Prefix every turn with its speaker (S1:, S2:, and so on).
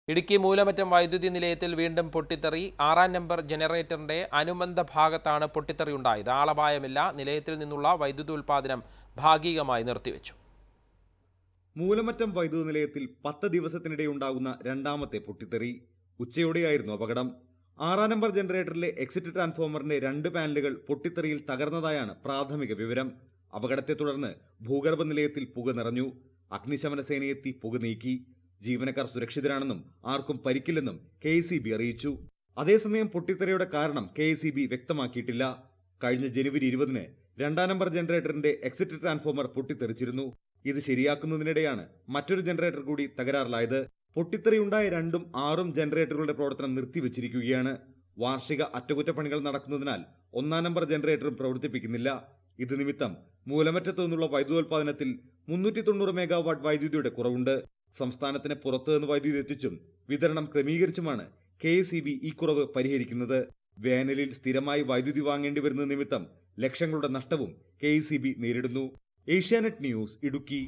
S1: ഇടുക്കി മൂലമറ്റം വൈദ്യുതി നിലയത്തിൽ വീണ്ടും പൊട്ടിത്തെറി ആറാം നമ്പർ ജനറേറ്ററിന്റെ അനുബന്ധ ഭാഗത്താണ് പൊട്ടിത്തെറി ഉണ്ടായത് ആളപായമില്ല നിലയത്തിൽ നിന്നുള്ള വൈദ്യുതി ഉൽപ്പാദനം ഭാഗികമായി നിർത്തിവെച്ചു
S2: മൂലമറ്റം വൈദ്യുത നിലയത്തിൽ പത്ത് ദിവസത്തിനിടെ ഉണ്ടാകുന്ന രണ്ടാമത്തെ പൊട്ടിത്തെറി ഉച്ചയോടെയായിരുന്നു അപകടം ആറാം നമ്പർ ജനറേറ്ററിലെ എക്സിറ്റ് ട്രാൻസ്ഫോമറിന്റെ രണ്ട് പാനലുകൾ പൊട്ടിത്തെറിയിൽ തകർന്നതായാണ് പ്രാഥമിക വിവരം അപകടത്തെ തുടർന്ന് ഭൂഗർഭ നിലയത്തിൽ പുക നിറഞ്ഞു അഗ്നിശമന സേനയെത്തി പുക നീക്കി ജീവനക്കാർ സുരക്ഷിതരാണെന്നും ആർക്കും പരിക്കില്ലെന്നും കെ അറിയിച്ചു അതേസമയം പൊട്ടിത്തെറിയുടെ കാരണം കെ വ്യക്തമാക്കിയിട്ടില്ല കഴിഞ്ഞ ജനുവരി ഇരുപതിന് രണ്ടാം നമ്പർ ജനറേറ്ററിന്റെ എക്സിറ്റ് ട്രാൻസ്ഫോമർ പൊട്ടിത്തെറിച്ചിരുന്നു ഇത് ശരിയാക്കുന്നതിനിടെയാണ് മറ്റൊരു ജനറേറ്റർ കൂടി തകരാറിലായത് പൊട്ടിത്തെറിയുണ്ടായ രണ്ടും ആറും ജനറേറ്ററുകളുടെ പ്രവർത്തനം നിർത്തിവച്ചിരിക്കുകയാണ് വാർഷിക അറ്റകുറ്റപ്പണികൾ നടക്കുന്നതിനാൽ ഒന്നാം നമ്പർ ജനറേറ്ററും പ്രവർത്തിപ്പിക്കുന്നില്ല ഇത് നിമിത്തം മൂലമറ്റത്തു നിന്നുള്ള വൈദ്യുതോൽപാദനത്തിൽ മുന്നൂറ്റി തൊണ്ണൂറ് മെഗാവാട്ട് വൈദ്യുതിയുടെ കുറവുണ്ട് സംസ്ഥാനത്തിന് പുറത്തു നിന്ന് വൈദ്യുതി എത്തിച്ചും വിതരണം ക്രമീകരിച്ചുമാണ് കെ ഈ കുറവ് പരിഹരിക്കുന്നത് വേനലിൽ സ്ഥിരമായി വൈദ്യുതി വാങ്ങേണ്ടി വരുന്ന നിമിത്തം ലക്ഷങ്ങളുടെ നഷ്ടവും കെ നേരിടുന്നു ഏഷ്യാനെറ്റ് ന്യൂസ് ഇടുക്കി